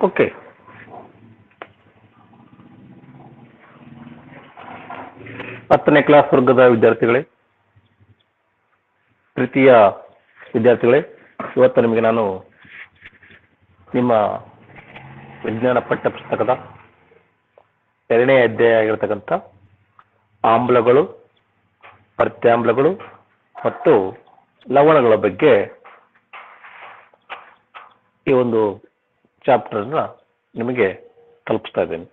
Okay ಹತ್ತನೇ class ವರ್ಗದ ವಿದ್ಯಾರ್ಥಿಗಳೇ ಪ್ರೀತಿಯ ವಿದ್ಯಾರ್ಥಿಗಳೇ ಇವತ್ತು ನಿಮಗೆ ನಾನು ನಿಮ್ಮ ವಿಜ್ಞಾನ ಪಠ್ಯ ಪುಸ್ತಕದ ಎರಡನೇ ಅಧ್ಯಾಯ ಆಗಿರ್ತಕ್ಕಂಥ ಆಮ್ಲಗಳು ಪ್ರತ್ಯಾಮ್ಲಗಳು ಮತ್ತು ಲವಣಗಳ ಬಗ್ಗೆ ಈ ಒಂದು ಚಾಪ್ಟರ್ನ ನಿಮಗೆ ತಲುಪಿಸ್ತಾ ಇದ್ದೇನೆ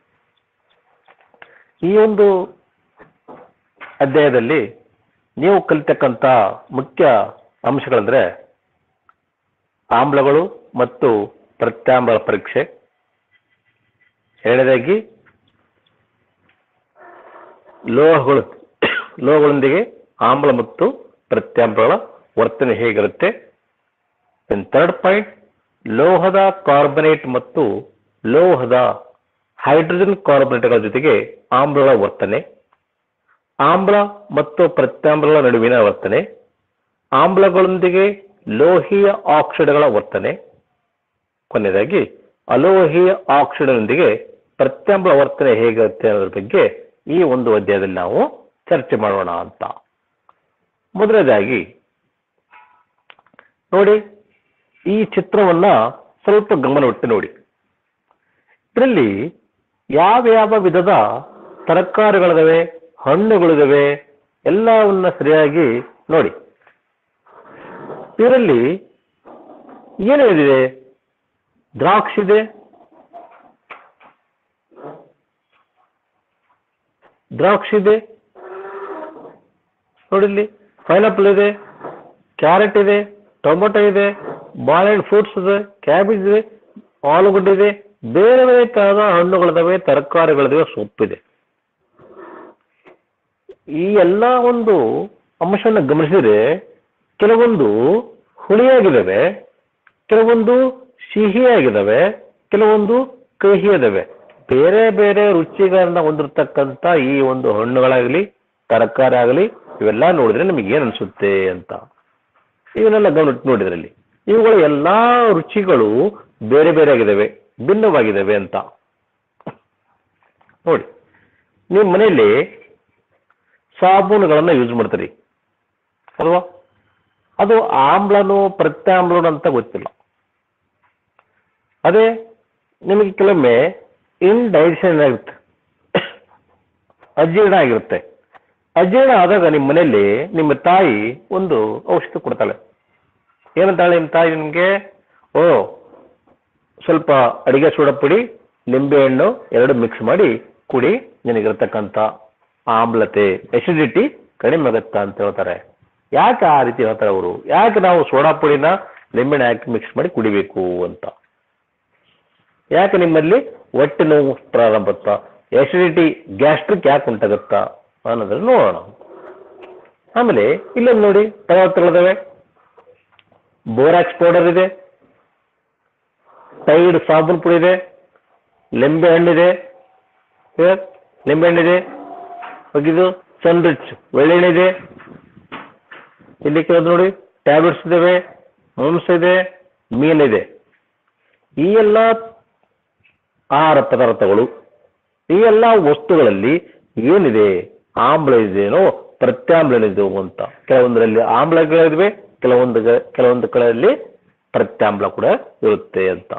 ಈ ಒಂದು ಅಧ್ಯಾಯದಲ್ಲಿ ನೀವು ಕಲಿತಕ್ಕಂಥ ಮುಖ್ಯ ಅಂಶಗಳಂದ್ರೆ ಆಮ್ಲಗಳು ಮತ್ತು ಪ್ರತ್ಯಾಮ್ಲ ಪರೀಕ್ಷೆ ಎರಡನೇದಾಗಿ ಲೋಹಗಳು ಲೋಹಗಳೊಂದಿಗೆ ಆಮ್ಲ ಮತ್ತು ಪ್ರತ್ಯಾಮ್ಲಗಳ ವರ್ತನೆ ಹೇಗಿರುತ್ತೆ ಥರ್ಡ್ ಪಾಯಿಂಟ್ ಲೋಹದ ಕಾರ್ಬನೇಟ್ ಮತ್ತು ಲೋಹದ ಹೈಡ್ರೋಜನ್ ಕಾರ್ಬನೇಟ್ಗಳ ಜೊತೆಗೆ ಆಮ್ಲಗಳ ವರ್ತನೆ ಆಮ್ಲ ಮತ್ತು ಪ್ರತ್ಯಾಮ್ಲಗಳ ನಡುವಿನ ವರ್ತನೆ ಆಮ್ಲಗಳೊಂದಿಗೆ ಲೋಹೀಯ ಆಕ್ಸೈಡ್ಗಳ ವರ್ತನೆ ಕೊನೆಯದಾಗಿ ಅಲೋಹೀಯ ಆಕ್ಸೈಡ್ನೊಂದಿಗೆ ಪ್ರತ್ಯಾಮ್ಲ ವರ್ತನೆ ಹೇಗಿರುತ್ತೆ ಅನ್ನೋದ್ರ ಬಗ್ಗೆ ಈ ಒಂದು ಅಧ್ಯಾಯದಲ್ಲಿ ನಾವು ಚರ್ಚೆ ಮಾಡೋಣ ಅಂತ ಮೊದಲನೇದಾಗಿ ನೋಡಿ ಈ ಚಿತ್ರವನ್ನ ಸ್ವಲ್ಪ ಗಮನವಿಟ್ಟು ನೋಡಿ ಇದರಲ್ಲಿ ಯಾವ ಯಾವ ವಿಧದ ತರಕಾರಿಗಳಿದಾವೆ ಹಣ್ಣುಗಳಿದಾವೆ ಎಲ್ಲವನ್ನ ಸರಿಯಾಗಿ ನೋಡಿ ಇದರಲ್ಲಿ ಏನೇನಿದೆ ದ್ರಾಕ್ಷಿ ಇದೆ ದ್ರಾಕ್ಷಿ ಇದೆ ನೋಡಿ ಇಲ್ಲಿ ಪೈನಾಪಲ್ ಇದೆ ಕ್ಯಾರೆಟ್ ಇದೆ ಟೊಮೊಟೊ ಇದೆ ಬಾಳೆಹಣ್ಣು ಫ್ರೂಟ್ಸ್ ಇದೆ ಕ್ಯಾಬೇಜ್ ಇದೆ ಆಲೂಗಡ್ಡೆ ಇದೆ ಬೇರೆ ಬೇರೆ ತರಹದ ಹಣ್ಣುಗಳಿದಾವೆ ತರಕಾರಿಗಳಿದಾವೆ ಸೊಪ್ಪಿದೆ ಈ ಎಲ್ಲ ಒಂದು ಅಂಶವನ್ನು ಗಮನಿಸಿದ್ರೆ ಕೆಲವೊಂದು ಹುಳಿಯಾಗಿದ್ದಾವೆ ಕೆಲವೊಂದು ಸಿಹಿಯಾಗಿದ್ದಾವೆ ಕೆಲವೊಂದು ಕಹಿಯಾಗಿದ್ದಾವೆ ಬೇರೆ ಬೇರೆ ರುಚಿಗಳನ್ನ ಹೊಂದಿರತಕ್ಕಂಥ ಈ ಒಂದು ಹಣ್ಣುಗಳಾಗಲಿ ತರಕಾರಿ ಆಗಲಿ ಇವೆಲ್ಲ ನೋಡಿದ್ರೆ ನಿಮಗೆ ಏನು ಅನಿಸುತ್ತೆ ಅಂತ ಇವನ್ನೆಲ್ಲ ಗಮನ ನೋಡಿದ್ರಲ್ಲಿ ಇವುಗಳ ಎಲ್ಲಾ ರುಚಿಗಳು ಬೇರೆ ಬೇರೆ ಆಗಿದ್ದಾವೆ ಭಿನ್ನವಾಗಿದ್ದಾವೆ ಅಂತ ನೋಡಿ ನಿಮ್ಮ ಮನೆಯಲ್ಲಿ ಸಾಬೂನುಗಳನ್ನ ಯೂಸ್ ಮಾಡ್ತೀರಿ ಅಲ್ವಾ ಅದು ಆಮ್ಲನೋ ಪ್ರತ್ಯಾಮ್ಲನೋ ಅಂತ ಗೊತ್ತಿಲ್ಲ ಅದೇ ನಿಮಗೆ ಕೆಲವೊಮ್ಮೆ ಇಂಡೈಜೆಷನ್ ಆಗುತ್ತೆ ಅಜೀರ್ಣ ಆಗಿರುತ್ತೆ ಅಜೀರ್ಣ ಆದಾಗ ನಿಮ್ಮ ಮನೆಯಲ್ಲಿ ನಿಮ್ಮ ತಾಯಿ ಒಂದು ಔಷಧಿ ಕೊಡ್ತಾಳೆ ಏನಂತಾಳೆ ನಿಮ್ಮ ತಾಯಿ ನಿಮಗೆ ಓ ಸ್ವಲ್ಪ ಅಡಿಗೆ ಸೋಡಾ ಪುಡಿ ನಿಂಬೆಹಣ್ಣು ಎರಡು ಮಿಕ್ಸ್ ಮಾಡಿ ಕುಡಿ ನಿನಗಿರ್ತಕ್ಕಂಥ ಆಮ್ಲತೆ ಎಸಿಡಿಟಿ ಕಡಿಮೆ ಆಗುತ್ತಾ ಅಂತ ಹೇಳ್ತಾರೆ ಯಾಕೆ ಆ ರೀತಿ ಹೇಳ್ತಾರೆ ಅವರು ಯಾಕೆ ನಾವು ಸೋಡಾ ಪುಡಿನ ನಿಂಬೆಹಣ್ಣು ಹಾಕಿ ಮಿಕ್ಸ್ ಮಾಡಿ ಕುಡಿಬೇಕು ಅಂತ ಯಾಕೆ ನಿಮ್ಮಲ್ಲಿ ಹೊಟ್ಟೆ ನೋವು ಪ್ರಾರಂಭ ಎಸಿಡಿಟಿ ಗ್ಯಾಸ್ಟ್ರಿಕ್ ಯಾಕೆ ಉಂಟಾಗುತ್ತಾ ಅನ್ನೋದನ್ನ ನೋಡೋಣ ಆಮೇಲೆ ಇಲ್ಲೊಂದು ನೋಡಿ ಪದಾರ್ಥಗಳಿದಾವೆ ಬೋರಾಕ್ಸ್ ಪೌಡರ್ ಇದೆ ಟೈಡ್ ಸಾಬೂನ್ ಪುಡಿ ಇದೆ ಲಿಂಬೆ ಹಣ್ಣಿದೆ ಲಿಂಬೆ ಹಣ್ಣಿದೆ ಹೋಗಿದ್ದು ಸನ್ರಿಚ್ ಬೆಳ್ಳೆಣ್ಣಿದೆ ಇಲ್ಲಿ ಕೆಲವು ನೋಡಿ ಟ್ಯಾಬ್ಲೆಟ್ಸ್ ಇದಾವೆ ಮಾಂಸ ಇದೆ ಮೀನಿದೆ ಈ ಎಲ್ಲ ಆಹಾರ ಪದಾರ್ಥಗಳು ಈ ಎಲ್ಲ ವಸ್ತುಗಳಲ್ಲಿ ಏನಿದೆ ಆಮ್ಲ ಇದೆಯೋ ಪ್ರತ್ಯಾಮ್ಲನಿದೆ ಅಂತ ಕೆಲವೊಂದರಲ್ಲಿ ಆಮ್ಲಗಳಿವೆ ಕೆಲವೊಂದು ಕೆಲವೊಂದು ಕಡೆಯಲ್ಲಿ ಪ್ರತ್ಯಾಮ್ಲ ಕೂಡ ಇರುತ್ತೆ ಅಂತ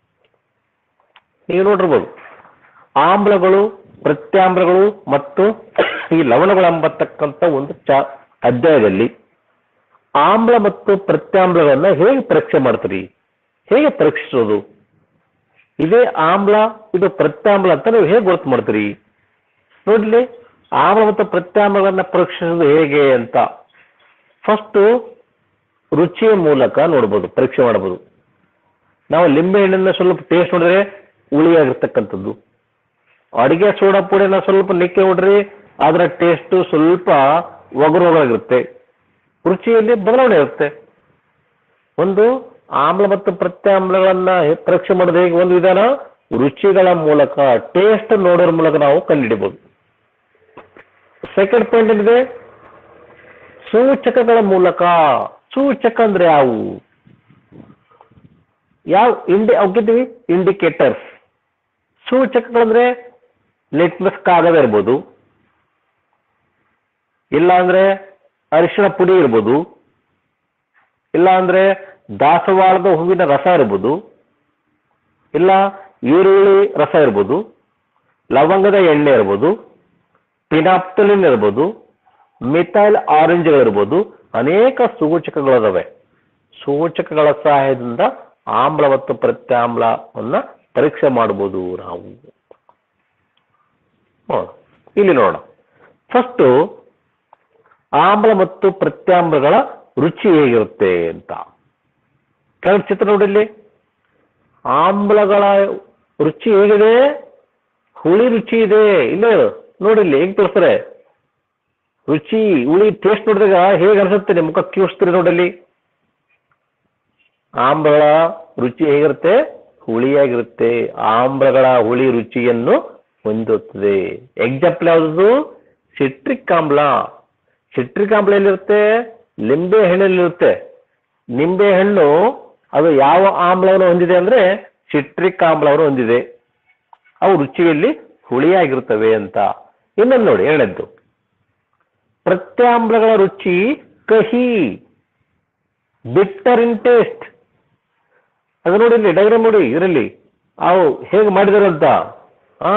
ನೀವು ನೋಡಿರ್ಬೋದು ಆಮ್ಲಗಳು ಪ್ರತ್ಯಾಮ್ಲಗಳು ಮತ್ತು ಈ ಲವಣಗಳು ಎಂಬತಕ್ಕಂಥ ಒಂದು ಚ ಅಧ್ಯಾಯದಲ್ಲಿ ಆಮ್ಲ ಮತ್ತು ಪ್ರತ್ಯಾಮ್ಲಗಳನ್ನ ಹೇಗೆ ಪರೀಕ್ಷೆ ಮಾಡ್ತೀರಿ ಹೇಗೆ ಪರೀಕ್ಷಿಸೋದು ಇದೇ ಆಮ್ಲ ಇದು ಪ್ರತ್ಯಾಮ್ಲ ಅಂತ ನೀವು ಹೇಗೆ ಗೊತ್ತು ಮಾಡ್ತೀರಿ ನೋಡ್ಲಿ ಆಮ್ಲ ಮತ್ತು ಪ್ರತ್ಯಾಮ್ಲಗಳನ್ನ ಪರೀಕ್ಷಿಸೋದು ಹೇಗೆ ಅಂತ ಫಸ್ಟು ರುಚಿಯ ಮೂಲಕ ನೋಡ್ಬೋದು ಪರೀಕ್ಷೆ ಮಾಡಬಹುದು ನಾವು ಲಿಂಬೆ ಹಣ್ಣನ್ನ ಸ್ವಲ್ಪ ಟೇಸ್ಟ್ ನೋಡಿದ್ರೆ ಹುಳಿಯಾಗಿರ್ತಕ್ಕಂಥದ್ದು ಅಡಿಗೆ ಸೋಡಾ ಪುಡಿನ ಸ್ವಲ್ಪ ನಿಕ್ಕೆ ನೋಡ್ರಿ ಅದರ ಟೇಸ್ಟ್ ಸ್ವಲ್ಪ ಒಗರೊಳಗಿರುತ್ತೆ ರುಚಿಯಲ್ಲಿ ಬದಲಾವಣೆ ಇರುತ್ತೆ ಒಂದು ಆಮ್ಲ ಮತ್ತು ಪ್ರತ್ಯಾಮ್ಲಗಳನ್ನ ಪರೀಕ್ಷೆ ಮಾಡೋದು ಹೇಗೆ ಒಂದು ವಿಧಾನ ರುಚಿಗಳ ಮೂಲಕ ಟೇಸ್ಟ್ ನೋಡೋದ್ರ ಮೂಲಕ ನಾವು ಕಂಡುಹಿಡಿಬಹುದು ಸೆಕೆಂಡ್ ಪಾಯಿಂಟ್ ಏನಿದೆ ಸೂಚಕಗಳ ಮೂಲಕ ಸೂಚಕ ಅಂದ್ರೆ ಯಾವುವು ಯಾವ ಇಂಡಿ ಅವಕ್ಕಿದ್ದೀವಿ ಇಂಡಿಕೇಟರ್ಸ್ ಸೂಚಕಗಳಂದ್ರೆ ಲಿಟ್ಮಸ್ ಕಾಗದ ಇರ್ಬೋದು ಇಲ್ಲ ಅಂದ್ರೆ ಅರಿಶಿಣ ಪುಡಿ ಇರ್ಬೋದು ಇಲ್ಲ ಅಂದ್ರೆ ದಾಸವಾಳದ ಹೂವಿನ ರಸ ಇರ್ಬೋದು ಇಲ್ಲ ಈರುಳ್ಳಿ ರಸ ಇರ್ಬೋದು ಲವಂಗದ ಎಣ್ಣೆ ಇರ್ಬೋದು ಪಿನಾಪ್ತಲಿನ್ ಇರ್ಬೋದು ಮಿಥೈಲ್ ಆರೆಂಜ್ಗಳಿರ್ಬೋದು ಅನೇಕ ಸೂಚಕಗಳಿದಾವೆ ಸೂಚಕಗಳ ಸಹಾಯದಿಂದ ಆಮ್ಲ ಮತ್ತು ಪ್ರತ್ಯಾಮ್ಲವನ್ನ ಪರೀಕ್ಷೆ ಮಾಡಬಹುದು ನಾವು ನೋಡೋಣ. ಇಲ್ಲಿ ನೋಡೋಣ ಫಸ್ಟು ಆಮ್ಲ ಮತ್ತು ಪ್ರತ್ಯಾಮ್ಲಗಳ ರುಚಿ ಹೇಗಿರುತ್ತೆ ಅಂತ ಕೆಳಗೆ ಚಿತ್ರ ನೋಡಿಲ್ಲಿ ಆಮ್ಲಗಳ ರುಚಿ ಹೇಗಿದೆ ಹುಳಿ ರುಚಿ ಇದೆ ಇಲ್ಲ ನೋಡಿಲ್ಲಿ ಹೇಗೆ ತೋರಿಸ್ತಾರೆ ರುಚಿ ಹುಳಿ ಟೇಸ್ಟ್ ನೋಡಿದಾಗ ಹೇಗೆ ಅನ್ಸುತ್ತೆ ನಿಮ್ಮ ಮುಖ ಕ್ಯೂಸ್ತೀರಿ ನೋಡಲ್ಲಿ ಆಮ್ಲಗಳ ರುಚಿ ಹೇಗಿರುತ್ತೆ ಹುಳಿಯಾಗಿರುತ್ತೆ ಆಮ್ಲಗಳ ಹುಳಿ ರುಚಿಯನ್ನು ಹೊಂದುತ್ತದೆ ಎಕ್ಸಾಂಪಲ್ ಯಾವುದು ಸಿಟ್ರಿಕ್ ಆಮ್ಲ ಸಿಟ್ರಿಕ್ ಆಮ್ಲ ಎಲ್ಲಿರುತ್ತೆ ಲಿಂಬೆ ಹಣ್ಣಿರುತ್ತೆ ನಿಂಬೆ ಹಣ್ಣು ಅದು ಯಾವ ಆಮ್ಲವನ್ನು ಹೊಂದಿದೆ ಅಂದ್ರೆ ಸಿಟ್ರಿಕ್ ಆಮ್ಲವನ್ನು ಹೊಂದಿದೆ ಅವು ರುಚಿಯಲ್ಲಿ ಹುಳಿಯಾಗಿರುತ್ತವೆ ಅಂತ ಇನ್ನೊಂದು ನೋಡಿ ಎರಡದ್ದು ಪ್ರತ್ಯಾಮ್ಲಗಳ ರುಚಿ ಕಹಿ ಬಿಟ್ಟರ್ ಇನ್ ಟೇಸ್ಟ್ ಅದು ನೋಡಿ ಇಲ್ಲಿ ಡೈಗ್ರಾಮ್ ನೋಡಿ ಇದರಲ್ಲಿ ಅವು ಹೇಗೆ ಮಾಡಿದಾರೆ ಅಂತ ಆ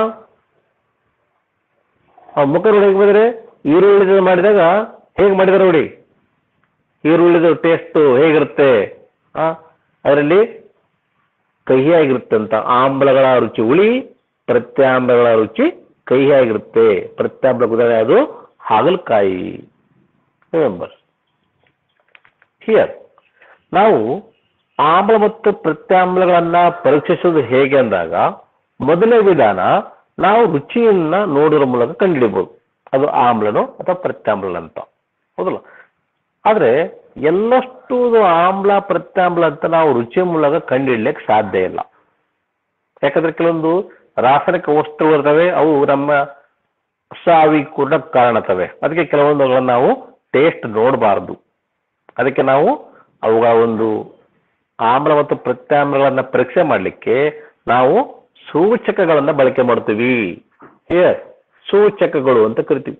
ಆ ಮುಖ ನೋಡಿ ಹೇಗೆ ಮಾಡಿದರೆ ಈರುಳ್ಳಿದ ಮಾಡಿದಾಗ ಹೇಗೆ ಮಾಡಿದಾರೆ ನೋಡಿ ಈರುಳ್ಳಿದ ಟೇಸ್ಟ್ ಹೇಗಿರುತ್ತೆ ಆ ಅದರಲ್ಲಿ ಕಹಿಯಾಗಿರುತ್ತಂತ ಆಮ್ಲಗಳ ರುಚಿ ಹುಳಿ ಪ್ರತ್ಯಾಮ್ಲಗಳ ರುಚಿ ಕಹಿಯಾಗಿರುತ್ತೆ ಪ್ರತ್ಯಾಮ್ಲ ಉದಾಹರಣೆ ಅದು ಹಾಗಲಕಾಯಿ ರಿಮೆಂಬರ್ ಹಿಯರ್ ನಾವು ಆಮ್ಲ ಮತ್ತು ಪ್ರತ್ಯಾಮ್ಲಗಳನ್ನ ಪರೀಕ್ಷಿಸುವುದು ಹೇಗೆ ಅಂದಾಗ ಮೊದಲನೇ ವಿಧಾನ ನಾವು ರುಚಿಯನ್ನ ನೋಡುವ ಮೂಲಕ ಕಂಡುಹಿಡಿಬಹುದು ಅದು ಆಮ್ಲನೋ ಅಥವಾ ಪ್ರತ್ಯಾಮ್ಲ ಅಂತ ಹೌದಲ್ಲ ಆದ್ರೆ ಎಲ್ಲಷ್ಟು ಇದು ಆಮ್ಲ ಪ್ರತ್ಯಾಮ್ಲ ಅಂತ ನಾವು ರುಚಿಯ ಮೂಲಕ ಕಂಡುಹಿಡ್ಲಿಕ್ಕೆ ಸಾಧ್ಯ ಇಲ್ಲ ಯಾಕಂದ್ರೆ ಕೆಲವೊಂದು ರಾಸಾಯನಿಕ ವಸ್ತುಗಳು ಇರ್ತವೆ ಅವು ನಮ್ಮ ಸಾವಿ ಕೂಡ ಕಾರಣತವೆ ಅದಕ್ಕೆ ಕೆಲವೊಂದುಗಳನ್ನ ನಾವು ಟೇಸ್ಟ್ ನೋಡಬಾರ್ದು ಅದಕ್ಕೆ ನಾವು ಅವುಗಳ ಒಂದು ಆಮ್ಲ ಮತ್ತು ಪ್ರತ್ಯಾಮ್ಲಗಳನ್ನ ಪರೀಕ್ಷೆ ಮಾಡಲಿಕ್ಕೆ ನಾವು ಸೂಚಕಗಳನ್ನ ಬಳಕೆ ಮಾಡ್ತೀವಿ ಏ ಸೂಚಕಗಳು ಅಂತ ಕರಿತೀವಿ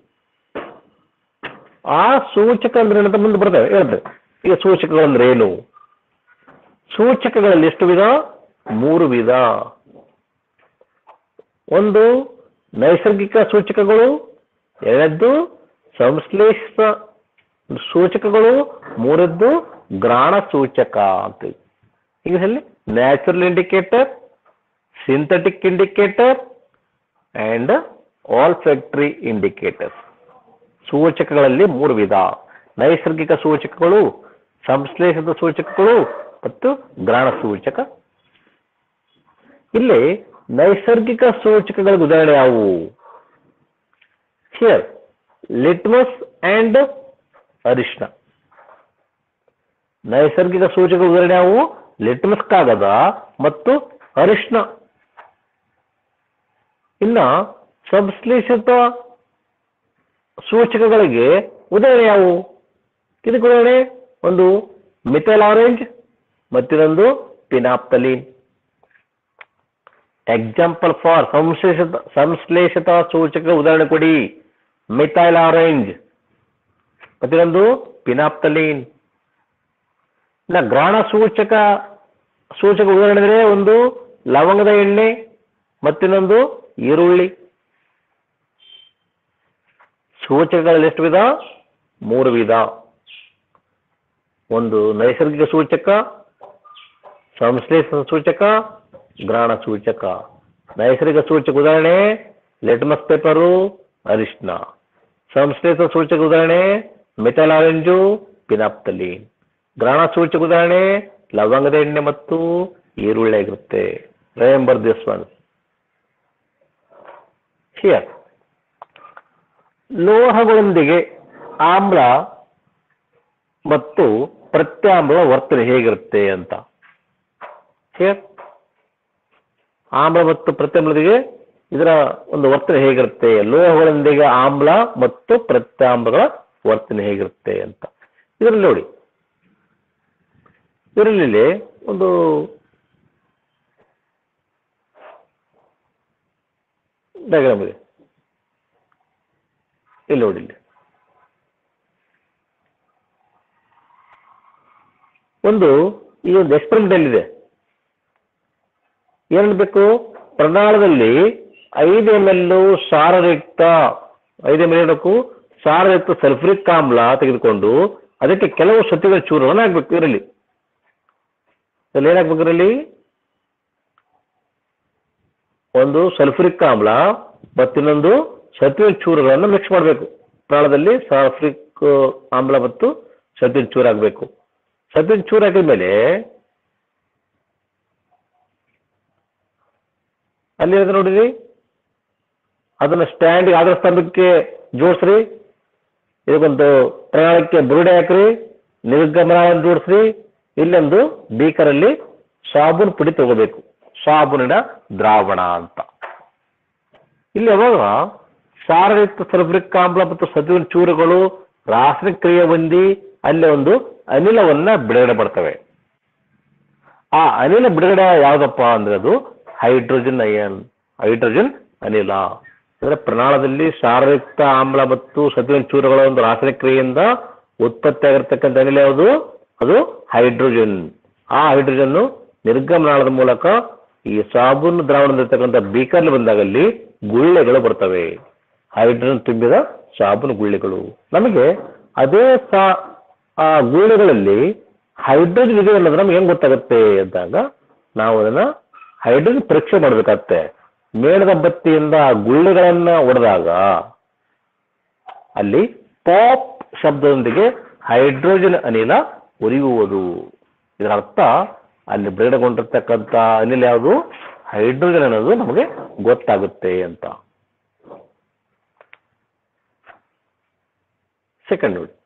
ಆ ಸೂಚಕ ಅಂದ್ರೆ ಏನಂತ ಮುಂದೆ ಬರ್ತವೆ ಹೇಳ್ತೇವೆ ಈಗ ಸೂಚಕಗಳಂದ್ರೆ ಏನು ಸೂಚಕಗಳಲ್ಲಿ ಎಷ್ಟು ವಿಧ ಮೂರು ವಿಧ ಒಂದು ನೈಸರ್ಗಿಕ ಸೂಚಕಗಳು ಎರಡದ್ದು ಸಂಶ್ಲೇಷಿತ ಸೂಚಕಗಳು ಮೂರದ್ದು ಗ್ರಾಣ ಸೂಚಕ ಅಂತ ಈಗ ಹೇಳಿ natural indicator synthetic indicator and olfactory indicator ಸೂಚಕಗಳಲ್ಲಿ ಮೂರು ವಿಧ ನೈಸರ್ಗಿಕ ಸೂಚಕಗಳು ಸಂಶ್ಲೇಷಿತ ಸೂಚಕಗಳು ಮತ್ತು ಗ್ರಾಣ ಸೂಚಕ ಇಲ್ಲಿ ನೈಸರ್ಗಿಕ ಸೂಚಕಗಳ ಉದಾಹರಣೆ ಯಾವುವು ಹಿಯರ್ ಲಿಟ್ಮಸ್ ಅಂಡ್ ಅರಿಶಿನ ನೈಸರ್ಗಿಕ ಸೂಚಕ ಉದಾಹರಣೆ ಯಾವುವು ಲಿಟ್ಮಸ್ ಕಾಗದ ಮತ್ತು ಅರಿಶಿನ ಇನ್ನ ಸಂಶ್ಲೇಷಿತ ಸೂಚಕಗಳಿಗೆ ಉದಾಹರಣೆ ಯಾವುವು ಇದಕ್ಕೆ ಉದಾಹರಣೆ ಒಂದು ಮಿಥೈಲ್ ಆರೆಂಜ್ ಮತ್ತಿನೊಂದು ಪಿನಾಪ್ತಲೀನ್ ಎಕ್ಸಾಂಪಲ್ ಫಾರ್ ಸಂಶ್ಲೇಷಿತ ಸಂಶ್ಲೇಷಿತ ಸೂಚಕ ಉದಾಹರಣೆ ಕೊಡಿ ಮಿಥೈಲ್ ಆರೆಂಜ್ ಮತ್ತಿನೊಂದು ಪಿನಾಪ್ತಲೀನ್ ಇನ್ನ ಗ್ರಾಣ ಸೂಚಕ ಸೂಚಕ ಉದಾಹರಣೆ ಅಂದ್ರೆ ಒಂದು ಲವಂಗದ ಎಣ್ಣೆ ಮತ್ತಿನ್ನೊಂದು ಈರುಳ್ಳಿ ಸೂಚಕಗಳಲ್ಲಿ ಎಷ್ಟು ವಿಧ ಮೂರು ವಿಧ ಒಂದು ನೈಸರ್ಗಿಕ ಸೂಚಕ ಸಂಶ್ಲೇಷಿತ ಸೂಚಕ ಗ್ರಾಣ ಸೂಚಕ ನೈಸರ್ಗಿಕ ಸೂಚಕ ಉದಾಹರಣೆ ಲೆಟ್ಮಸ್ ಪೇಪರು ಅರಿಶಿನ ಸಂಶ್ಲೇಷಿತ ಸೂಚಕ ಉದಾಹರಣೆ ಮಿಥೈಲ್ ಆರೆಂಜು ಪಿನಾಪ್ತಲೀನ್ ಗ್ರಾಣ ಸೂಚಕ ಉದಾಹರಣೆ ಲವಂಗದ ಎಣ್ಣೆ ಮತ್ತು ಈರುಳ್ಳಿ ಆಗಿರುತ್ತೆ ರಿಮೆಂಬರ್ ದಿಸ್ ಒನ್ ಹಿಯರ್ ಲೋಹಗಳೊಂದಿಗೆ ಆಮ್ಲ ಮತ್ತು ಪ್ರತ್ಯಾಮ್ಲ ವರ್ತನೆ ಹೇಗಿರುತ್ತೆ ಅಂತ ಹಿಯರ್ ಆಮ್ಲ ಮತ್ತು ಪ್ರತ್ಯಾಮ್ಲದಿಗೆ ಇದರ ಒಂದು ವರ್ತನೆ ಹೇಗಿರುತ್ತೆ ಲೋಹಗಳೊಂದಿಗೆ ಆಮ್ಲ ಮತ್ತು ಪ್ರತ್ಯಾಮ್ಲಗಳ ವರ್ತನೆ ಹೇಗಿರುತ್ತೆ ಅಂತ ಇದರಲ್ಲಿ ನೋಡಿ ಇದರಲ್ಲಿ ಒಂದು ಡಯಾಗ್ರಾಮ್ ಇದೆ ಇಲ್ಲಿ ನೋಡಿ ಇಲ್ಲಿ ಒಂದು ಈ ಒಂದು ಎಕ್ಸ್ಪೆರಿಮೆಂಟ್ ಇದೆ ಏನು ಬೇಕು ಪ್ರಣಾಳದಲ್ಲಿ ಐದು ಎಮ್ ಎಲ್ ಸಾರಯುಕ್ತ ಐದು ಎಮ್ ಎಲ್ ಇಡಕ್ಕೂ ಸಾರಯುಕ್ತ ಸಲ್ಫ್ರಿಕ್ ಆಮ್ಲ ತೆಗೆದುಕೊಂಡು ಅದಕ್ಕೆ ಕೆಲವು ಸತ್ಯಗಳ ಚೂರುಗಳನ್ನು ಹಾಕ್ಬೇಕು ಇದರಲ್ಲಿ ಇದರಲ್ಲಿ ಏನಾಗ್ಬೇಕು ಇದರಲ್ಲಿ ಒಂದು ಸಲ್ಫ್ರಿಕ್ ಆಮ್ಲ ಮತ್ತಿನ್ನೊಂದು ಸತ್ವಿನ ಚೂರುಗಳನ್ನು ಮಿಕ್ಸ್ ಮಾಡಬೇಕು ಪ್ರಾಣದಲ್ಲಿ ಸಲ್ಫ್ರಿಕ್ ಆಮ್ಲ ಮತ್ತು ಸತ್ವಿನ ಚೂರು ಹಾಕಬೇಕು ಸತ್ವಿನ ಚೂರು ಹಾಕಿದ ಮೇಲೆ ಅಲ್ಲಿ ಇರೋದು ನೋಡಿರಿ ಅದನ್ನ ಸ್ಟ್ಯಾಂಡ್ ಆಧಾರ ಸ್ತಂಭಕ್ಕೆ ಜೋಡಿಸ್ರಿ ಇದಕ್ಕೊಂದು ಪ್ರಣಾಳಕ್ಕೆ ಬುರುಡೆ ಹಾಕ್ರಿ ನಿರ್ಗಮನ ಜೋಡಿಸ್ರಿ ಇಲ್ಲೊಂದು ಬೀಕರಲ್ಲಿ ಸಾಬೂನು ಪುಡಿ ತಗೋಬೇಕು ಸಾಬೂನಿನ ದ್ರಾವಣ ಅಂತ ಇಲ್ಲಿ ಯಾವಾಗ ಸಾರಯುಕ್ತ ಸಲ್ಫ್ರಿಕ್ ಆಮ್ಲ ಮತ್ತು ಸತುವಿನ ಚೂರುಗಳು ರಾಸಾಯನಿಕ ಕ್ರಿಯೆ ಹೊಂದಿ ಅಲ್ಲಿ ಒಂದು ಅನಿಲವನ್ನ ಬಿಡುಗಡೆ ಮಾಡ್ತವೆ ಆ ಅನಿಲ ಬಿಡುಗಡೆ ಯಾವ್ದಪ್ಪ ಅಂದ್ರೆ ಅದು ಹೈಡ್ರೋಜನ್ ಅಯನ್ ಹೈಡ್ರೋಜನ್ ಅನಿಲ ಅಂದ್ರೆ ಪ್ರಣಾಳದಲ್ಲಿ ಸಾರಯುಕ್ತ ಆಮ್ಲ ಮತ್ತು ಸತುವಿನ ಚೂರುಗಳ ಒಂದು ರಾಸಾಯನಿಕ ಕ್ರಿಯೆಯಿಂದ ಉತ್ಪತ್ತಿ ಆಗಿರ್ತಕ್ಕಂಥ ಅನಿಲ ಯಾವುದು ಅದು ಹೈಡ್ರೋಜನ್ ಆ ಹೈಡ್ರೋಜನ್ ನಿರ್ಗಮನಾಳದ ಮೂಲಕ ಈ ಸಾಬೂನು ದ್ರಾವಣದಲ್ಲಿರ್ತಕ್ಕಂಥ ಬೀಕರ್ಲಿ ಬಂದಾಗಲ್ಲಿ ಗುಳ್ಳೆಗಳು ಬರ್ತವೆ ಹೈಡ್ರೋಜನ್ ತುಂಬಿದ ಸಾಬೂನು ಗುಳ್ಳೆಗಳು ನಮಗೆ ಅದೇ ಸಾ ಆ ಗುಳ್ಳೆಗಳಲ್ಲಿ ಹೈಡ್ರೋಜನ್ ಇದೆ ಅನ್ನೋದು ನಮ್ಗೆ ಹೆಂಗ್ ಗೊತ್ತಾಗುತ್ತೆ ಅಂದಾಗ ನಾವು ಅದನ್ನ ಹೈಡ್ರೋಜನ್ ಪರೀಕ್ಷೆ ಮಾಡ್ಬೇಕಾಗತ್ತೆ ಮೇಣದ ಬತ್ತಿಯಿಂದ ಆ ಗುಳ್ಳೆಗಳನ್ನ ಹೊಡೆದಾಗ ಅಲ್ಲಿ ಪಾಪ್ ಶಬ್ದದೊಂದಿಗೆ ಹೈಡ್ರೋಜನ್ ಅನಿಲ ಉರಿಯುವುದು ಇದರ ಅರ್ಥ ಅಲ್ಲಿ ಬಿಡುಗಡೆಗೊಂಡಿರ್ತಕ್ಕಂಥ ಅನಿಲ ಯಾವುದು ಹೈಡ್ರೋಜನ್ ಅನ್ನೋದು ನಮಗೆ ಗೊತ್ತಾಗುತ್ತೆ ಅಂತ ಸೆಕೆಂಡ್ ನೋಡಿ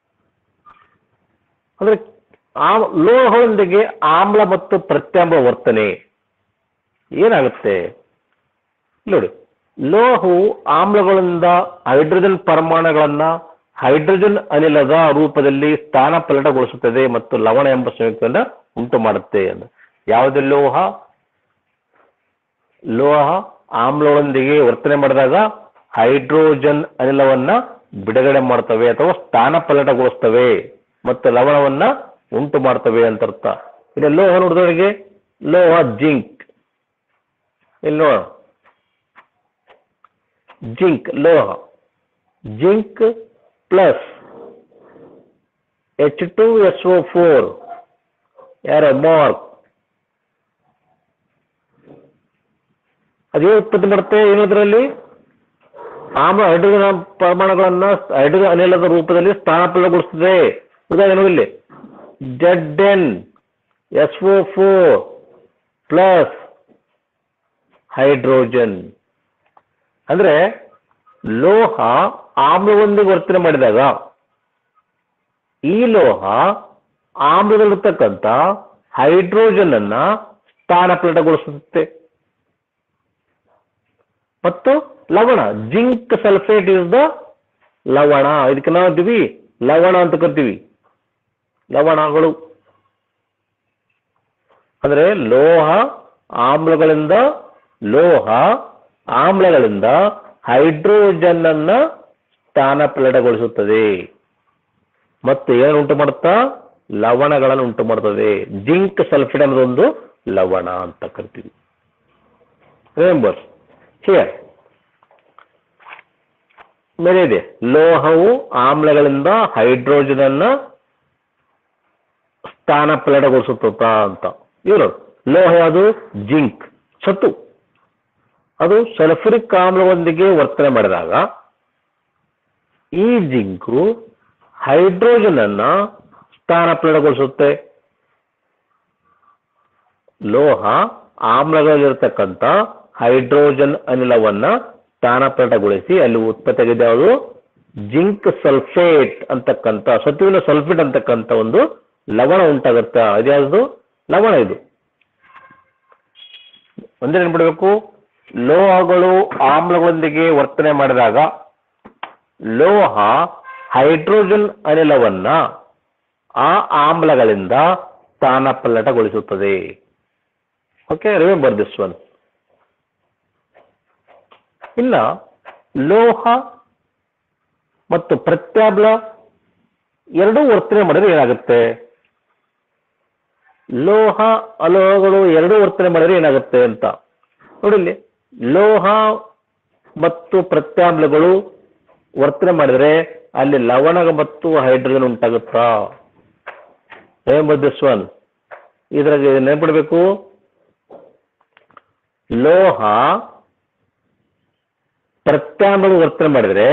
ಅಂದ್ರೆ ಆ ಲೋಹದೊಂದಿಗೆ ಆಮ್ಲ ಮತ್ತು ಪ್ರತ್ಯಾಮ್ಲ ವರ್ತನೆ ಏನಾಗುತ್ತೆ ನೋಡಿ ಲೋಹವು ಆಮ್ಲಗಳಿಂದ ಹೈಡ್ರೋಜನ್ ಪರಮಾಣುಗಳನ್ನ ಹೈಡ್ರೋಜನ್ ಅನಿಲದ ರೂಪದಲ್ಲಿ ಸ್ಥಾನಪಲ್ಲಟಗೊಳಿಸುತ್ತದೆ ಮತ್ತು ಲವಣ ಎಂಬ ಸಂಯುಕ್ತವನ್ನು ಉಂಟು ಮಾಡುತ್ತೆ ಅಂತ ಯಾವುದೇ ಲೋಹ ಲೋಹ ಆಮ್ಲಗಳೊಂದಿಗೆ ವರ್ತನೆ ಮಾಡಿದಾಗ ಹೈಡ್ರೋಜನ್ ಅನಿಲವನ್ನ ಬಿಡುಗಡೆ ಮಾಡ್ತವೆ ಅಥವಾ ಸ್ಥಾನಪಲ್ಲಟಗೊಳಿಸ್ತವೆ ಮತ್ತು ಲವಣವನ್ನ ಉಂಟು ಮಾಡ್ತವೆ ಅಂತ ಅರ್ಥ ಇಲ್ಲಿ ಲೋಹ ನೋಡಿದವರಿಗೆ ಲೋಹ ಜಿಂಕ್ ಇಲ್ಲಿ ನೋಡೋಣ ಜಿಂಕ್ ಲೋಹ zinc plus H two S O four ಯಾರ ಮಾರ್ಕ್ ಅದೇ ಉತ್ಪತ್ತಿ ಮಾಡುತ್ತೆ ಏನದ್ರಲ್ಲಿ ಆಮ್ಲ ಹೈಡ್ರೋಜನ್ ಪರಮಾಣುಗಳನ್ನ ಹೈಡ್ರೋಜನ್ ಅನಿಲದ ರೂಪದಲ್ಲಿ ಸ್ಥಾನಪಲ್ಲಗೊಳಿಸ್ತದೆ ಉದಾಹರಣೆ ಇಲ್ಲಿ Z N S O four plus hydrogen ಅಂದ್ರೆ ಲೋಹ ಆಮ್ಲವೊಂದಿಗೆ ವರ್ತನೆ ಮಾಡಿದಾಗ ಈ ಲೋಹ ಆಮ್ಲದಲ್ಲಿರ್ತಕ್ಕಂಥ ಹೈಡ್ರೋಜನ್ ಅನ್ನ ಸ್ಥಾನಪಲ್ಲಟಗೊಳಿಸುತ್ತೆ ಮತ್ತು ಲವಣ ಜಿಂಕ್ ಸಲ್ಫೇಟ್ ಇಸ್ ದ ಲವಣ ಇದಕ್ಕೆ ನಾವು ಅಂತೀವಿ ಲವಣ ಅಂತ ಕರಿತೀವಿ ಲವಣಗಳು ಅಂದ್ರೆ ಲೋಹ ಆಮ್ಲಗಳಿಂದ ಲೋಹ ಆಮ್ಲಗಳಿಂದ ಹೈಡ್ರೋಜನ್ ಅನ್ನ ಸ್ಥಾನಪಲ್ಲಟಗೊಳಿಸುತ್ತದೆ ಮತ್ತು ಏನು ಉಂಟು ಮಾಡುತ್ತಾ ಲವಣಗಳನ್ನು ಉಂಟು ಮಾಡುತ್ತದೆ ಜಿಂಕ್ ಸಲ್ಫೇಟ್ ಅನ್ನೋದೊಂದು ಲವಣ ಅಂತ ಕರಿತೀವಿ ರಿಮೆಂಬರ್ ಹಿಯರ್ ಮೇಲೆ ಇದೆ ಲೋಹವು ಆಮ್ಲಗಳಿಂದ ಹೈಡ್ರೋಜನ್ ಅನ್ನ ಸ್ಥಾನಪಲ್ಲಟಗೊಳಿಸುತ್ತ ಅಂತ ಇವರು ಲೋಹ ಅದು ಜಿಂಕ್ ಸತ್ತು ಅದು ಸಲ್ಫರಿಕ್ ಆಮ್ಲದೊಂದಿಗೆ ವರ್ತನೆ ಮಾಡಿದಾಗ ಈ ಜಿಂಕು ಹೈಡ್ರೋಜನ್ ಅನ್ನ ಸ್ಥಾನಪಲ್ಲಟಗೊಳಿಸುತ್ತೆ ಲೋಹ ಆಮ್ಲಗಳಲ್ಲಿರ್ತಕ್ಕಂಥ ಹೈಡ್ರೋಜನ್ ಅನಿಲವನ್ನ ಸ್ಥಾನಪಲ್ಲಟಗೊಳಿಸಿ ಅಲ್ಲಿ ಉತ್ಪತ್ತಿಯಾಗಿದೆ ಯಾವುದು ಜಿಂಕ್ ಸಲ್ಫೇಟ್ ಅಂತಕ್ಕಂಥ ಸತುವಿನ ಸಲ್ಫೇಟ್ ಅಂತಕ್ಕಂಥ ಒಂದು ಲವಣ ಉಂಟಾಗುತ್ತೆ ಅದ್ಯಾವುದು ಲವಣ ಇದು ಒಂದೇ ನೆನ್ಬಿಡ್ಬೇಕು ಲೋಹಗಳು ಆಮ್ಲಗಳೊಂದಿಗೆ ವರ್ತನೆ ಮಾಡಿದಾಗ ಲೋಹ ಹೈಡ್ರೋಜನ್ ಅನಿಲವನ್ನ ಆ ಆಮ್ಲಗಳಿಂದ ಸ್ಥಾನಪಲ್ಲಟಗೊಳಿಸುತ್ತದೆ ಓಕೆ ರಿಮೆಂಬರ್ ದಿಸ್ ಒನ್ ಇಲ್ಲ ಲೋಹ ಮತ್ತು ಪ್ರತ್ಯಾಮ್ಲ ಎರಡೂ ವರ್ತನೆ ಮಾಡಿದ್ರೆ ಏನಾಗುತ್ತೆ ಲೋಹ ಅಲೋಹಗಳು ಎರಡೂ ವರ್ತನೆ ಮಾಡಿದ್ರೆ ಏನಾಗುತ್ತೆ ಅಂತ ನೋಡಿ ಇಲ್ಲಿ ಲೋಹ ಮತ್ತು ಪ್ರತ್ಯಾಮ್ಲಗಳು ವರ್ತನೆ ಮಾಡಿದ್ರೆ ಅಲ್ಲಿ ಲವಣ ಮತ್ತು ಹೈಡ್ರೋಜನ್ ಉಂಟಾಗುತ್ತಾ ದಿಸ್ ಒನ್ ಇದ್ರಾಗ ನೆನ್ಪಿಡ್ಬೇಕು ಲೋಹ ಪ್ರತ್ಯಾಮ್ಲಗಳು ವರ್ತನೆ ಮಾಡಿದ್ರೆ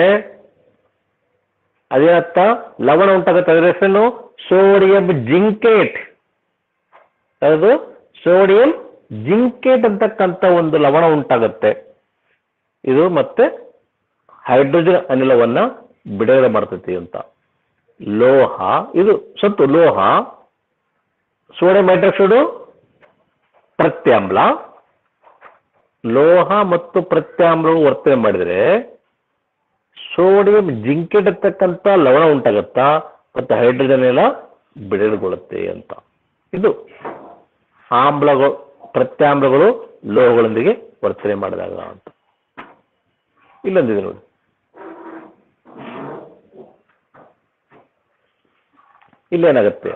ಅದೇನತ್ತ ಲವಣ ಉಂಟಾಗುತ್ತೆ ಅದರ ಹೆಸರು ಸೋಡಿಯಂ ಜಿಂಕೇಟ್ ಅದು ಸೋಡಿಯಂ ಜಿಂಕೇಟ್ ಅಂತಕ್ಕಂಥ ಒಂದು ಲವಣ ಉಂಟಾಗುತ್ತೆ ಇದು ಮತ್ತೆ ಹೈಡ್ರೋಜನ್ ಅನಿಲವನ್ನ ಬಿಡುಗಡೆ ಮಾಡ್ತೈತಿ ಅಂತ ಲೋಹ ಇದು ಸತ್ತು ಲೋಹ ಸೋಡಿಯಂ ಹೈಡ್ರಾಕ್ಸೈಡು ಪ್ರತ್ಯಾಮ್ಲ ಲೋಹ ಮತ್ತು ಪ್ರತ್ಯಾಮ್ಲವು ವರ್ತನೆ ಮಾಡಿದರೆ ಸೋಡಿಯಂ ಜಿಂಕೆಟ್ ಇರ್ತಕ್ಕಂಥ ಲವಣ ಉಂಟಾಗುತ್ತಾ ಮತ್ತು ಹೈಡ್ರೋಜನ್ ಎಲ್ಲ ಬಿಡುಗಡೆಗೊಳ್ಳುತ್ತೆ ಅಂತ ಇದು ಆಮ್ಲಗಳು ಪ್ರತ್ಯಾಮ್ಲಗಳು ಲೋಹಗಳೊಂದಿಗೆ ವರ್ತನೆ ಮಾಡಿದಾಗ ಅಂತ ಇಲ್ಲೊಂದಿದೆ ನೋಡಿ ಇಲ್ಲೇನಾಗುತ್ತೆ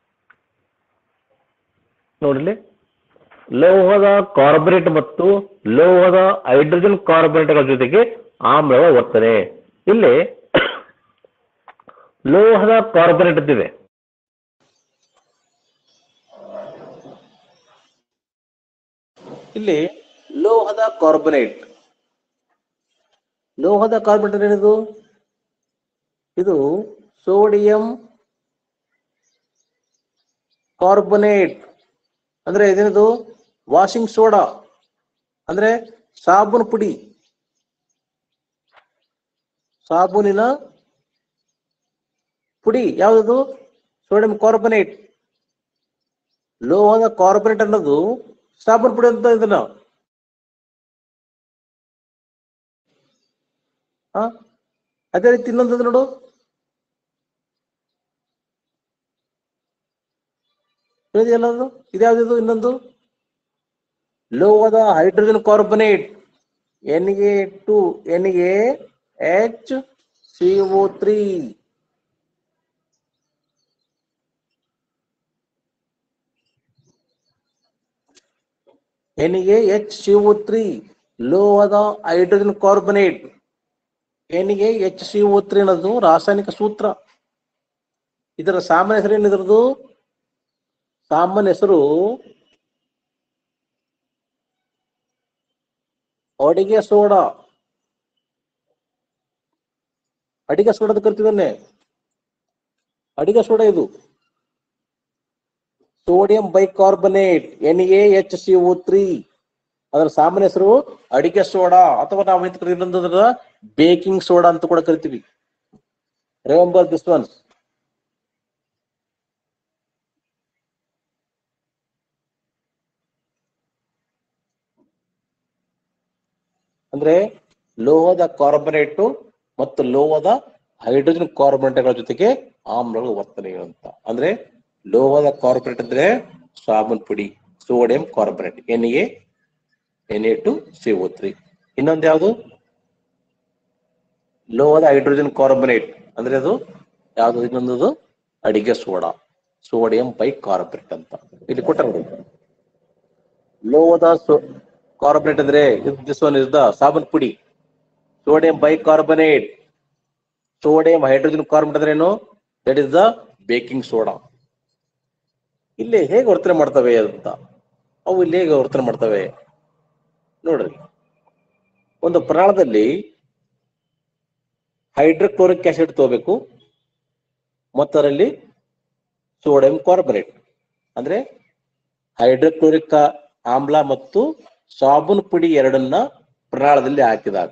ನೋಡಿಲಿ ಲೋಹದ ಕಾರ್ಬೊನೇಟ್ ಮತ್ತು ಲೋಹದ ಹೈಡ್ರೋಜನ್ ಕಾರ್ಬೊನೇಟ್ಗಳ ಜೊತೆಗೆ ಆಮ್ಲಗಳ ವರ್ತನೆ ಇಲ್ಲಿ ಲೋಹದ ಕಾರ್ಬೊನೇಟ್ ಅಂತಿದೆ ಇಲ್ಲಿ ಲೋಹದ ಕಾರ್ಬೊನೇಟ್ ಲೋಹದ ಕಾರ್ಬೊನೇಟ್ ಏನಿದು ಇದು ಸೋಡಿಯಂ ಕಾರ್ಬೊನೇಟ್ ಅಂದ್ರೆ ಇದೇನದು ವಾಷಿಂಗ್ ಸೋಡಾ ಅಂದ್ರೆ ಸಾಬೂನು ಪುಡಿ ಸಾಬೂನಿನ ಪುಡಿ ಯಾವುದು ಸೋಡಿಯಂ ಕಾರ್ಬೊನೇಟ್ ಲೋಹದ ಕಾರ್ಬೊನೇಟ್ ಅನ್ನೋದು ಸಾಬೂನು ಪುಡಿ ಅಂತ ಇದನ್ನ ಆ? ಅದೇ ರೀತಿ ಇನ್ನೊಂದು ನೋಡು ಇದೆಯಲ್ಲ ಅದು ಇದ್ಯಾವ್ದು ಇನ್ನೊಂದು ಲೋಹದ hydrogen carbonate N A two N A H C O three N A H C O three ಲೋಹದ hydrogen carbonate N A H C O three ಅನ್ನೋದು ರಾಸಾಯನಿಕ ಸೂತ್ರ ಇದರ ಸಾಮಾನ್ಯ ಹೆಸರು ಏನಿದ್ರದು ಸಾಮಾನ್ಯ ಹೆಸರು ಅಡಿಗೆ ಸೋಡಾ ಅಡಿಗೆ ಸೋಡಾ ಅಂತ ಕರಿತೀವನ್ನೇ ಅಡಿಗೆ ಸೋಡಾ ಇದು sodium bicarbonate N A H C O three ಅದರ ಸಾಮಾನ್ಯ ಹೆಸರು ಅಡಿಗೆ ಸೋಡಾ ಅಥವಾ ನಾವು ಎಂತ ಕರೀತೀವಿ ಇನ್ನೊಂದು ಬೇಕಿಂಗ್ ಸೋಡಾ ಅಂತ ಕೂಡ ಕರಿತೀವಿ ರಿಮೆಂಬರ್ ದಿಸ್ ಒನ್ ಅಂದ್ರೆ ಲೋಹದ ಕಾರ್ಬೊನೇಟು ಮತ್ತು ಲೋಹದ ಹೈಡ್ರೋಜನ್ ಕಾರ್ಬೊನೇಟ್ಗಳ ಜೊತೆಗೆ ಆಮ್ಲಗಳು ವರ್ತನೆ ಅಂತ ಅಂದ್ರೆ ಲೋಹದ ಕಾರ್ಬೊನೇಟ್ ಅಂದ್ರೆ ಸಾಬೂನ್ ಪುಡಿ sodium carbonate N A N A two C O three ಇನ್ನೊಂದು ಯಾವುದು ಲೋಹದ ಹೈಡ್ರೋಜನ್ ಕಾರ್ಬೊನೇಟ್ ಅಂದ್ರೆ ಅದು ಯಾವುದು ಇನ್ನೊಂದು ಅಡಿಗೆ ಸೋಡಾ ಸೋಡಿಯಂ ಬೈ ಕಾರ್ಬೊನೇಟ್ ಅಂತ ಇಲ್ಲಿ ಕೊಟ್ಟ ನೋಡಿ ಲೋಹದ ಕಾರ್ಬೊನೇಟ್ ಅಂದ್ರೆ ದಿಸ್ ಒನ್ ಇಸ್ ದ ಸಾಬೂನ್ ಪುಡಿ sodium bicarbonate sodium hydrogen carbonate ಅಂದ್ರೆ ಏನು that is the baking soda ಇಲ್ಲಿ ಹೇಗೆ ವರ್ತನೆ ಮಾಡ್ತವೆ ಅಂತ ಅವು ಇಲ್ಲಿ ಹೇಗೆ ವರ್ತನೆ ಮಾಡ್ತವೆ ನೋಡ್ರಿ ಒಂದು ಪ್ರಾಣದಲ್ಲಿ ಹೈಡ್ರೋಕ್ಲೋರಿಕ್ ಆಸಿಡ್ ತಗೋಬೇಕು ಮತ್ತು ಅದರಲ್ಲಿ ಸೋಡಿಯಂ ಕಾರ್ಬೊನೇಟ್ ಅಂದ್ರೆ ಹೈಡ್ರೋಕ್ಲೋರಿಕ್ ಆಮ್ಲ ಮತ್ತು ಸಾಬೂನು ಪುಡಿ ಎರಡನ್ನ ಪ್ರಾಣದಲ್ಲಿ ಹಾಕಿದಾಗ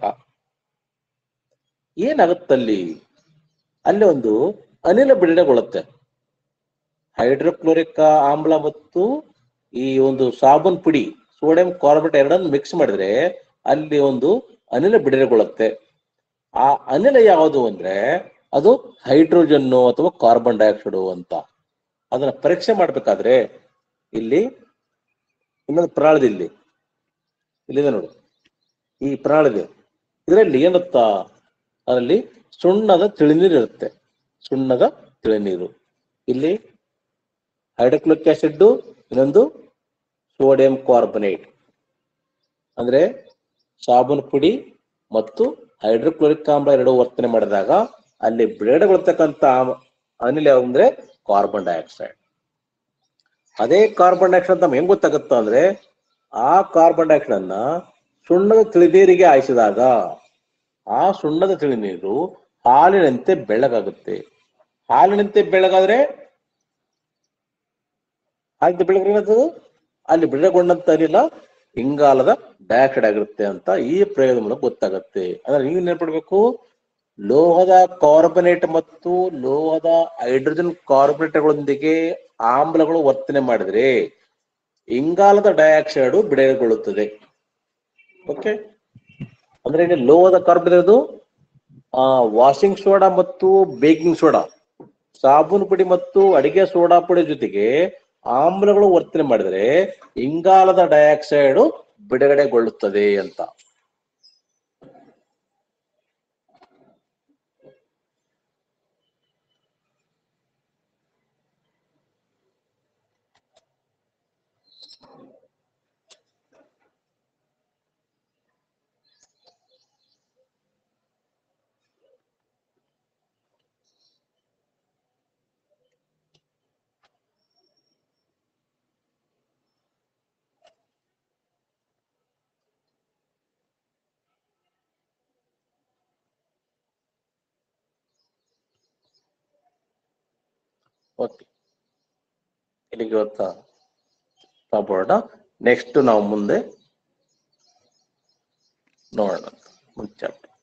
ಏನಾಗುತ್ತಲ್ಲಿ ಅಲ್ಲಿ ಒಂದು ಅನಿಲ ಬಿಡುಗಡೆಗೊಳ್ಳುತ್ತೆ ಹೈಡ್ರೋಕ್ಲೋರಿಕ್ ಆಮ್ಲ ಮತ್ತು ಈ ಒಂದು ಸಾಬೂನ್ ಪುಡಿ ಸೋಡಿಯಂ ಕಾರ್ಬೊನೇಟ್ ಎರಡನ್ನು ಮಿಕ್ಸ್ ಮಾಡಿದ್ರೆ ಅಲ್ಲಿ ಒಂದು ಅನಿಲ ಬಿಡುಗಡೆಗೊಳ್ಳುತ್ತೆ ಆ ಅನಿಲ ಯಾವುದು ಅಂದ್ರೆ ಅದು ಹೈಡ್ರೋಜನ್ನು ಅಥವಾ ಕಾರ್ಬನ್ ಡೈಆಕ್ಸೈಡ್ ಅಂತ ಅದನ್ನ ಪರೀಕ್ಷೆ ಮಾಡ್ಬೇಕಾದ್ರೆ ಇಲ್ಲಿ ಇನ್ನೊಂದು ಪ್ರಾಳದ ಇಲ್ಲಿ ಇಲ್ಲಿದೆ ನೋಡು ಈ ಪ್ರಾಳದೆ ಇದರಲ್ಲಿ ಏನುತ್ತಾ ಅದರಲ್ಲಿ ಸುಣ್ಣದ ತಿಳಿನೀರು ಇರುತ್ತೆ ಸುಣ್ಣದ ತಿಳಿನೀರು ಇಲ್ಲಿ ಹೈಡ್ರೋಕ್ಲೋರಿಕ್ ಆಸಿಡ್ ಇನ್ನೊಂದು ಸೋಡಿಯಂ ಕಾರ್ಬನೇಟ್ ಅಂದ್ರೆ ಸಾಬೂನು ಪುಡಿ ಮತ್ತು ಹೈಡ್ರೋಕ್ಲೋರಿಕ್ ಆಮ್ಲ ಎರಡು ವರ್ತನೆ ಮಾಡಿದಾಗ ಅಲ್ಲಿ ಬಿಡುಗಡೆಗೊಳ್ತಕ್ಕಂಥ ಆಮ- ಅನಿಲ ಯಾವ್ದು ಅಂದ್ರೆ ಕಾರ್ಬನ್ ಡೈಆಕ್ಸೈಡ್ ಅದೇ ಕಾರ್ಬನ್ ಡೈಆಕ್ಸೈಡ್ ನಮ್ಗೆ ಹೆಂಗ್ ಗೊತ್ತಾಗುತ್ತ ಅಂದ್ರೆ ಆ ಕಾರ್ಬನ್ ಡೈಆಕ್ಸೈಡ್ ಅನ್ನ ಸುಣ್ಣದ ತಿಳಿನೀರಿಗೆ ಹಾಯಿಸಿದಾಗ ಆ ಸುಣ್ಣದ ತಿಳಿನೀರು ಹಾಲಿನಂತೆ ಬೆಳ್ಳಗಾಗುತ್ತೆ ಹಾಲಿನಂತೆ ಬೆಳ್ಳಗಾದ್ರೆ ಹಾಗೆ ಬೆಳಗ್ಗೆ ಅಲ್ಲಿ ಬಿಡುಗಡೆಗೊಂಡಂತ ಅನಿಲ ಇಂಗಾಲದ ಡೈಆಕ್ಸೈಡ್ ಆಗಿರುತ್ತೆ ಅಂತ ಈ ಪ್ರಯೋಗದ ಮೂಲಕ ಗೊತ್ತಾಗುತ್ತೆ ಅಂದ್ರೆ ನೀವು ನೆನ್ಪಿಡ್ಬೇಕು ಲೋಹದ ಕಾರ್ಬನೇಟ್ ಮತ್ತು ಲೋಹದ ಹೈಡ್ರೋಜನ್ ಕಾರ್ಬನೇಟ್ಗಳೊಂದಿಗೆ ಆಮ್ಲಗಳು ವರ್ತನೆ ಮಾಡಿದ್ರೆ ಇಂಗಾಲದ ಡೈಆಕ್ಸೈಡ್ ಬಿಡುಗಡೆಗೊಳ್ಳುತ್ತದೆ ಓಕೆ ಅಂದ್ರೆ ಇಲ್ಲಿ ಲೋಹದ ಕಾರ್ಬನ್ ಅದು ಆ ವಾಷಿಂಗ್ ಸೋಡಾ ಮತ್ತು ಬೇಕಿಂಗ್ ಸೋಡಾ ಸಾಬೂನು ಪುಡಿ ಮತ್ತು ಅಡಿಗೆ ಸೋಡಾ ಪುಡಿ ಜೊತೆಗೆ ಆಮ್ಲಗಳು ವರ್ತನೆ ಮಾಡಿದರೆ ಇಂಗಾಲದ ಡೈಆಕ್ಸೈಡ್ ಬಿಡುಗಡೆಗೊಳ್ಳುತ್ತದೆ ಅಂತ ಓಕೆ ಇಲ್ಲಿಗೆ ಇವತ್ತ ಕಾಪಾಡೋಣ ನೆಕ್ಸ್ಟ್ ನಾವು ಮುಂದೆ ನೋಡೋಣ ಮುಂಚೆ